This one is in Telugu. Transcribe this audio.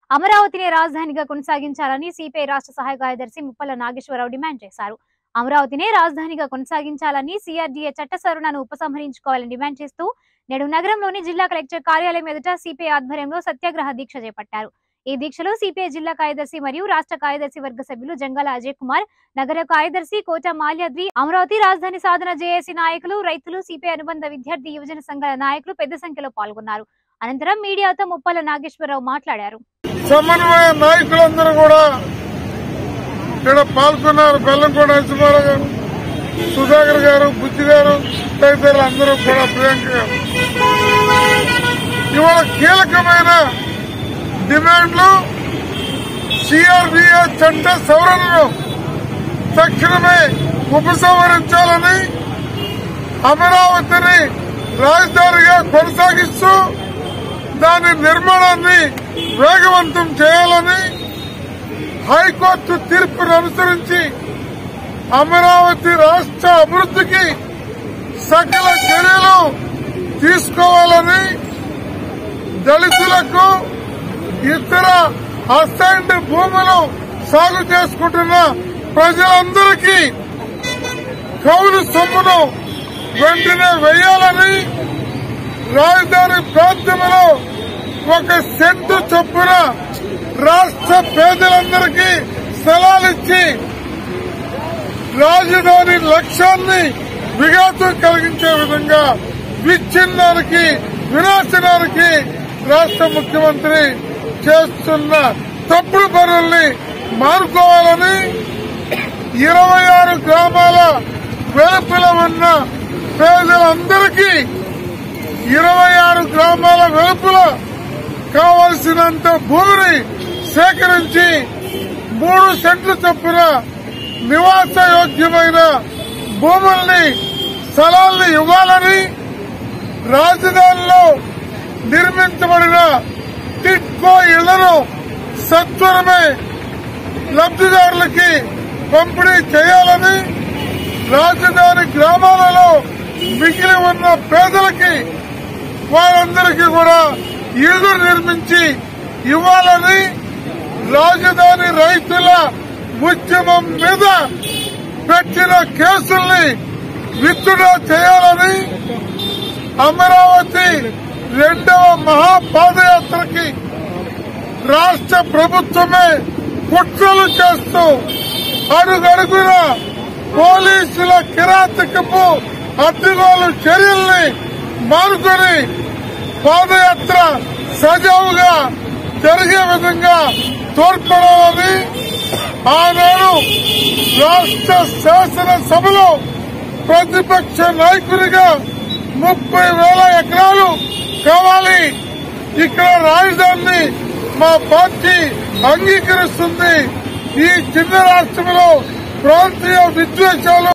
అమరావతిని రాజధానిగా కొనసాగించాలని సిపిఐ రాష్ట్ర సహాయ కార్యదర్శి ముప్పల నాగేశ్వరరావు డిమాండ్ చేశారు అమరావతినే రాజధానిగా కొనసాగించాలని సిఆర్డీఏ చట్ట సవరణను ఉపసంహరించుకోవాలని డిమాండ్ చేస్తూ నేడు నగరంలోని జిల్లా కలెక్టర్ కార్యాలయం ఎదుట సిపిఐ ఆధ్వర్యంలో సత్యాగ్రహ దీక్ష చేపట్టారు ఈ దీక్షలో సిపిఐ జిల్లా కార్యదర్శి మరియు రాష్ట్ర కార్యదర్శి వర్గ సభ్యులు జంగాల అజయ్ కుమార్ నగర కార్యదర్శి కోట మాల్యాద్రి అమరావతి రాజధాని సాధన జేఏసీ నాయకులు రైతులు సిపిఐ అనుబంధ విద్యార్థి యువజన సంఘాల నాయకులు పెద్ద సంఖ్యలో పాల్గొన్నారు అనంతరం మీడియాతో ముప్పల నాగేశ్వరరావు మాట్లాడారు సమన్వయ నాయకులందరూ కూడా ఇక్కడ పాల్గొన్నారు బెల్లంకొండ నరసింహారావు గారు సుధాకర్ గారు బుద్ధి గారు తదితరులు అందరూ కూడా ప్రియాంక గారు ఇవాళ కీలకమైన డిమాండ్లు సిఆర్డిఏ చట్ట సవరణను తక్షణమే ఉపసంహరించాలని అమరావతిని రాజధానిగా కొనసాగిస్తూ దాని నిర్మాణాన్ని వేగవంతం చేయాలని హైకోర్టు తీర్పును అనుసరించి అమరావతి రాష్ట్ర అభివృద్ధికి సకల చర్యలు తీసుకోవాలని దళితులకు ఇతర అసైన్డ్ భూములు సాగు చేసుకుంటున్న ప్రజలందరికీ కౌలు సొమ్మును వెంటనే వేయాలని రాజధాని ప్రాంతంలో ఒక సెంటు చొప్పున రాష్ట్ర పేదలందరికీ స్థలాలిచ్చి రాజధాని లక్ష్యాన్ని విఘాతం కలిగించే విధంగా విచ్ఛిన్నానికి వినాశనానికి రాష్ట్ర ముఖ్యమంత్రి చేస్తున్న తప్పుడు పనుల్ని మానుకోవాలని ఇరవై ఆరు గ్రామాల వెలుపల ఉన్న పేదలందరికీ ఇరవై ఆరు గ్రామాల వెలుపల కావలసినంత భూమిని సేకరించి మూడు సెంట్లు చొప్పున నివాస యోగ్యమైన భూముల్ని స్థలాల్ని ఇవ్వాలని రాజధానిలో నిర్మించబడిన టిట్కో ఇళ్లను సత్వరమే లబ్దిదారులకి పంపిణీ చేయాలని రాజధాని గ్రామాలలో మిగిలి ఉన్న పేదలకి వారందరికీ కూడా ఇళ్లు నిర్మించి ఇవ్వాలని రాజధాని రైతుల ఉద్యమం మీద పెట్టిన కేసుల్ని విత్డ్రా చేయాలని అమరావతి రెండవ మహాపాదయాత్రకి రాష్ట్ర ప్రభుత్వమే కుట్రలు చేస్తూ అడుగడుగున పోలీసుల కిరాతకపు అడ్డుగోలు చర్యల్ని మానుకొని పాదయాత్ర సజావుగా జరిగే విధంగా తోడ్పడాలని ఆనాడు రాష్ట్ర శాసనసభలో ప్రతిపక్ష నాయకునిగా ముప్పై వేల ఎకరాలు కావాలి ఇక్కడ రాజధానిని మా పార్టీ అంగీకరిస్తుంది ఈ చిన్న రాష్ట్రంలో ప్రాంతీయ విద్వేషాలు